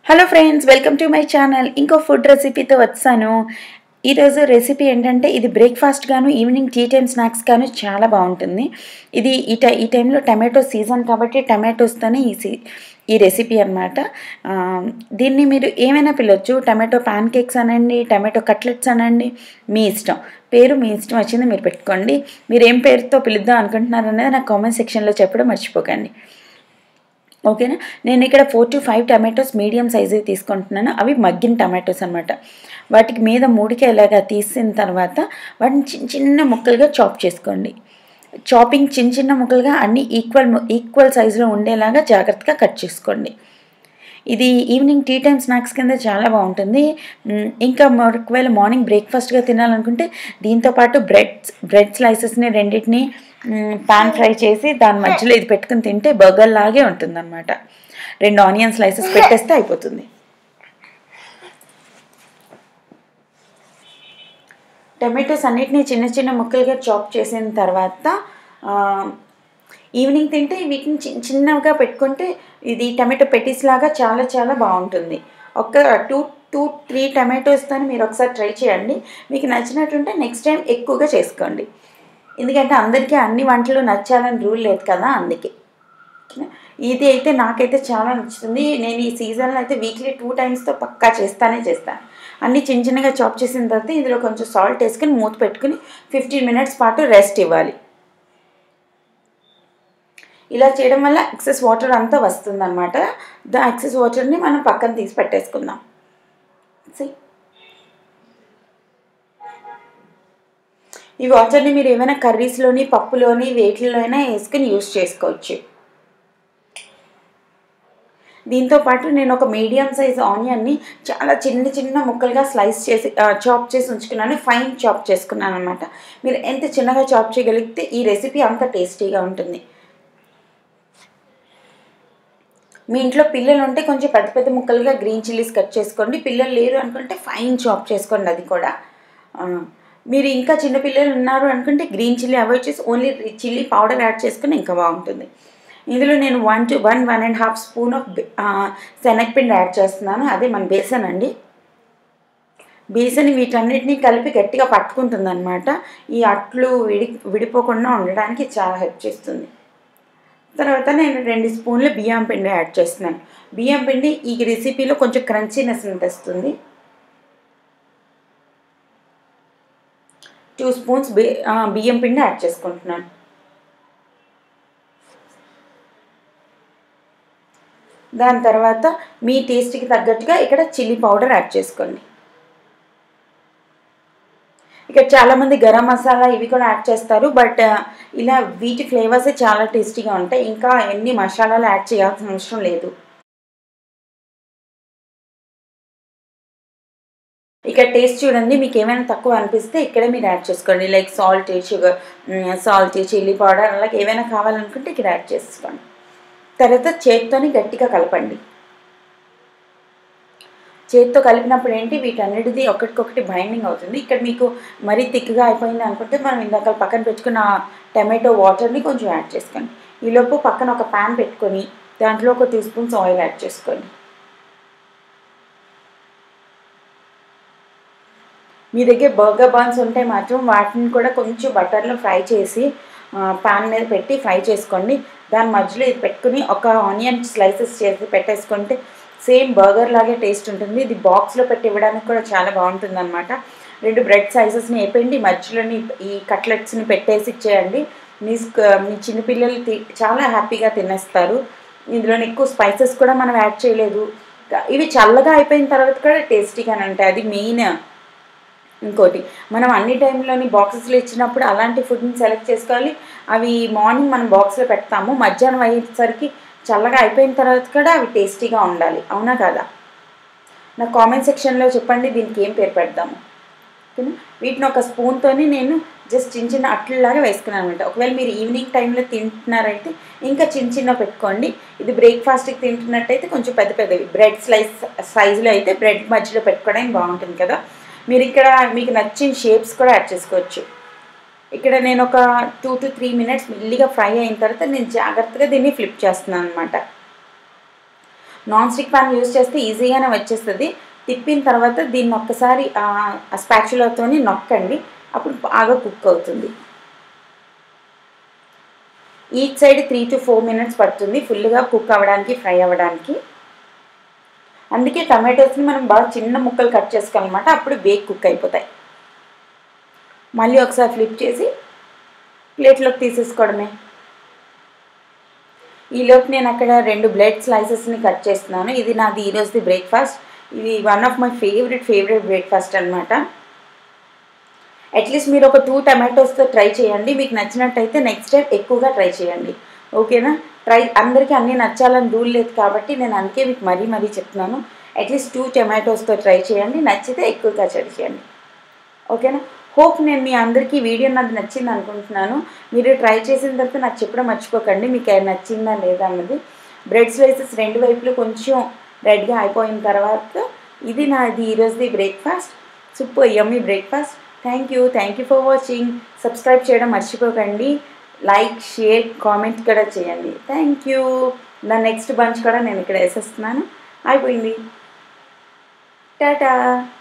Hello friends welcome to my channel ఇంకో food రెసిపీతో వచ్చాను ఈరోజు రెసిపీ ఏంటంటే ఇది బ్రేక్ఫాస్ట్ గాను ఈవినింగ్ టీ టైమ్ స్నాక్స్ గాను చాలా బాగుంటుంది ఇది ఈ టై ఈ టైంలో టమాటో సీజన్ కాబట్టి టమాటోస్తోనే ఈ సీ ఈ రెసిపీ అనమాట దీన్ని మీరు ఏమైనా పిలవచ్చు టమాటో ప్యాన్ కేక్స్ అనండి టమాటో కట్లెట్స్ అనండి మీ ఇష్టం పేరు మీ ఇష్టం వచ్చింది మీరు పెట్టుకోండి మీరు ఏం పేరుతో పిలుద్దాం అనుకుంటున్నారు అనేది నాకు కామెంట్ సెక్షన్లో చెప్పడం మర్చిపోకండి ఓకేనా నేను ఇక్కడ four to five tomatoes medium size తీసుకుంటున్నాను అవి మగ్గిన టమాటోస్ అనమాట వాటికి మీద మూడికి ఇలాగా తీసిన తర్వాత వాటిని చిన్న చిన్న ముక్కలుగా చాప్ చేసుకోండి చాపింగ్ చిన్న చిన్న ముక్కలుగా అన్ని ఈక్వల్ ఈక్వల్ సైజులో ఉండేలాగా జాగ్రత్తగా కట్ చేసుకోండి ఇది ఈవినింగ్ టీ టైమ్ స్నాక్స్ కింద చాలా బాగుంటుంది మ్, ఇంకా ఒకవేళ మార్నింగ్ బ్రేక్ఫాస్ట్గా తినాలనుకుంటే దీంతోపాటు బ్రెడ్ బ్రెడ్ స్లైసెస్ని రెండింటిని పాన్ ఫ్రై చేసి దాని మధ్యలో ఇది పెట్టుకుని తింటే బర్గర్ లాగే ఉంటుంది అనమాట రెండు ఆనియన్ స్లైసెస్ పెట్టేస్తే అయిపోతుంది టమాటోస్ అన్నిటినీ చిన్న చిన్న ముక్కలుగా చాప్ చేసిన తర్వాత ఆ, ఈవినింగ్ తింటే వీటిని చిన్న చిన్నగా పెట్టుకుంటే ఇది టమాటో పెటీస్ లాగా చాలా చాలా బాగుంటుంది ఒక టూ టూ త్రీ టమాటోస్తో మీరు ఒకసారి ట్రై చేయండి మీకు నచ్చినట్టుంటే నెక్స్ట్ టైం ఎక్కువగా చేసుకోండి ఎందుకంటే అందరికీ అన్ని వంటలు నచ్చాలని రూల్ లేదు కదా అందుకే ఓకేనా? ఇది అయితే నాకైతే చాలా నచ్చుతుంది నేను ఈ సీజన్లో అయితే వీక్లీ టూ టైమ్స్తో పక్కా చేస్తానే చేస్తాను అన్ని చిన్న చిన్నగా చాప్ చేసిన తర్వాత ఇందులో కొంచెం సాల్ట్ వేసుకుని మూత పెట్టుకుని ఫిఫ్టీన్ మినిట్స్ పాటు రెస్ట్ ఇవ్వాలి ఇలా చేయడం వల్ల ఎక్సెస్ వాటర్ అంతా వస్తుందన్నమాట దా ఎక్సెస్ వాటర్ని మనం పక్కన తీసి పెట్టేసుకుందాం See? ఈ వాటర్ని మీరు ఏమైనా కర్రీస్లోని పప్పులోని వేటిలో అయినా వేసుకుని యూస్ చేసుకోవచ్చు దీంతో పాటు నేను ఒక మీడియం సైజ్ ఆనియన్ని చాలా చిన్న చిన్న ముక్కలుగా స్లైస్ చేసి చాప్ చేసి ఉంచుకున్నాను ఫైన్ చాప్ చేసుకున్నాను అనమాట మీరు ఎంత చిన్నగా చాప్ చేయగలిగితే ఈ రెసిపీ అంత టేస్టీగా ఉంటుంది మీ ఇంట్లో పిల్లలు ఉంటే కొంచెం పెద్ద పెద్ద ముక్కలుగా గ్రీన్ చిల్లీస్ కట్ చేసుకోండి పిల్లలు లేరు అనుకుంటే ఫైన్ చాప్ చేసుకోండి అది కూడా ఆ, మీరు ఇంకా చిన్న పిల్లలు ఉన్నారు అనుకుంటే గ్రీన్ చిల్లీ అవాయిడ్ చేసి ఓన్లీ చిల్లీ పౌడర్ యాడ్ చేసుకుని ఇంకా బాగుంటుంది ఇందులో నేను one to one one and half spoon of శనగపిండి యాడ్ చేస్తున్నాను అదే మన బేసన్ అండి బేసన్ వీటన్నిటిని కలిపి గట్టిగా పట్టుకుంటుంది అనమాట ఈ అట్లు విడి విడిపోకుండా ఉండడానికి చాలా హెల్ప్ చేస్తుంది తర్వాత నేను రెండు స్పూన్లు బియ్యం పిండి యాడ్ చేస్తున్నాను బియ్యం పిండి ఈ రెసిపీలో కొంచెం క్రంచీనెస్ తెస్తుంది టూ స్పూన్స్ బి ఆ, బియ్యం పిండి యాడ్ చేసుకుంటున్నాను దాని తర్వాత మీ టేస్ట్కి తగ్గట్టుగా ఇక్కడ చిల్లీ పౌడర్ యాడ్ చేసుకోండి ఇక్కడ చాలామంది గరం మసాలా ఇవి కూడా యాడ్ చేస్తారు బట్ ఇలా వీటి ఫ్లేవర్సే చాలా టేస్టీగా ఉంటాయి ఇంకా ఎన్ని మసాలాలు యాడ్ చేయాల్సిన అవసరం లేదు ఇక టేస్ట్ చూడండి మీకు ఏమైనా తక్కువ అనిపిస్తే ఇక్కడే మీరు యాడ్ చేసుకోండి like salt sugar salt chilli powder అలాగే ఏమైనా కావాలనుకుంటే ఇక్కడ యాడ్ చేసుకోండి తర్వాత చేత్తోని గట్టిగా కలపండి చేత్తో కలిపినప్పుడు ఏంటి వీటన్నిటిది ఒకటికొకటి బైండింగ్ అవుతుంది ఇక్కడ మీకు మరీ థిక్గా అయిపోయింది అనుకుంటే మనం ఇందాక పక్కన పెట్టుకున్న టమాటో వాటర్ని కొంచెం యాడ్ చేసుకోండి ఈలోపు పక్కన ఒక ప్యాన్ పెట్టుకొని దాంట్లో ఒక టూ స్పూన్స్ ఆయిల్ యాడ్ చేసుకోండి మీ దగ్గర బర్గర్ బాన్స్ ఉంటే మాత్రం వాటిని కూడా కొంచెం బటర్లో ఫ్రై చేసి పాన్ మీద పెట్టి ఫ్రై చేసుకోండి దాని మధ్యలో ఇది పెట్టుకుని ఒక ఆనియన్ స్లైసెస్ చేసి పెట్టేసుకుంటే సేమ్ బర్గర్ లాగే టేస్ట్ ఉంటుంది ఇది బాక్స్లో పెట్టి ఇవ్వడానికి కూడా చాలా బాగుంటుంది అనమాట రెండు బ్రెడ్ సైజెస్ని వేపండి మధ్యలోని ఈ కట్లెట్స్ని పెట్టేసి ఇచ్చేయండి మీ స్క- మీ చిన్నపిల్లలు తి- చాలా హ్యాపీగా తినేస్తారు ఇందులో ఎక్కువ స్పైసెస్ కూడా మనం యాడ్ చేయలేదు ఇవి చల్లగా అయిపోయిన తర్వాత కూడా టేస్టీగానే ఉంటాయి అది మెయిన్ ఇంకోటి మనం అన్ని టైంలోని బాక్సెస్లో ఇచ్చినప్పుడు అలాంటి ఫుడ్ని సెలెక్ట్ చేసుకోవాలి అవి మార్నింగ్ మనం బాక్స్లో పెడతాము మధ్యాహ్నం అయ్యేసరికి చల్లగా అయిపోయిన తర్వాత కూడా అవి టేస్టీగా ఉండాలి అవునా కదా నా కామెంట్ సెక్షన్లో చెప్పండి దీనికి ఏం పేరు పెడదాము ఓకేనా వీటిని ఒక స్పూన్తోని నేను జస్ట్ చిన్న చిన్న అట్లలాగా వేసుకున్నాను అనమాట ఒకవేళ మీరు ఈవినింగ్ టైంలో తింటున్నారైతే ఇంకా చిన్న చిన్న పెట్టుకోండి ఇది బ్రేక్ఫాస్ట్కి తింటున్నట్టయితే కొంచెం పెద్ద పెద్దవి బ్రెడ్ స్లైస్ సైజులో అయితే బ్రెడ్ మధ్యలో పెట్టుకోవడానికి బాగుంటుంది కదా మీరు ఇక్కడ మీకు నచ్చిన షేప్స్ కూడా యాడ్ చేసుకోవచ్చు ఇక్కడ నేను ఒక టూ టు త్రీ మినిట్స్ మెల్లిగా ఫ్రై అయిన తర్వాత నేను జాగ్రత్తగా దీన్ని ఫ్లిప్ చేస్తున్నాను అనమాట నాన్ స్టిక్ పాన్ యూస్ చేస్తే ఈజీగానే వచ్చేస్తుంది తిప్పిన తర్వాత దీన్ని ఒక్కసారి ఆ స్పాచులతోని నొక్కండి అప్పుడు బాగా కుక్ అవుతుంది each side three to four minutes పడుతుంది ఫుల్గా కుక్ అవ్వడానికి ఫ్రై అవ్వడానికి అందుకే టమాటోస్ని మనం బాగా చిన్న ముక్కలు కట్ చేసుకోవాలన్నమాట అప్పుడు బేక్ కుక్ అయిపోతాయి మళ్ళీ ఒకసారి ఫ్లిప్ చేసి ప్లేట్లోకి తీసేసుకోవడమే ఈలోపు నేను అక్కడ రెండు బ్లడ్ స్లైసెస్ని కట్ చేస్తున్నాను ఇది నాది ఈరోజుది బ్రేక్ఫాస్ట్ ఇది one of my favourite favourite breakfast అనమాట అట్లీస్ట్ మీరు ఒక టూ టమాటోస్తో ట్రై చేయండి మీకు నచ్చినట్టయితే నెక్స్ట్ టైం ఎక్కువగా ట్రై చేయండి ఓకేనా ట్రై అందరికీ అన్నీ నచ్చాలని రూల్ లేదు కాబట్టి నేను అందుకే మీకు మరీ మరీ చెప్తున్నాను అట్లీస్ట్ టూ టమాటోస్తో ట్రై చేయండి నచ్చితే ఎక్కువగా ట్రై చేయండి ఓకేనా హోప్ నేను మీ అందరికీ వీడియో నాకు నచ్చింది అనుకుంటున్నాను మీరు ట్రై చేసిన తర్వాత నాకు చెప్పడం మర్చిపోకండి మీకు అది నచ్చిందా లేదా అన్నది బ్రెడ్ స్లైసెస్ రెండు వైపులు కొంచెం రెడ్గా అయిపోయిన తర్వాత ఇది నాది ఈరోజుది breakfast super yummy breakfast thank you thank you for watching subscribe చేయడం మర్చిపోకండి లైక్ షేర్ కామెంట్ కూడా చేయండి థ్యాంక్ యూ నా నెక్స్ట్ బంచ్ కూడా నేను ఇక్కడ వేసేస్తున్నాను అయిపోయింది టాటా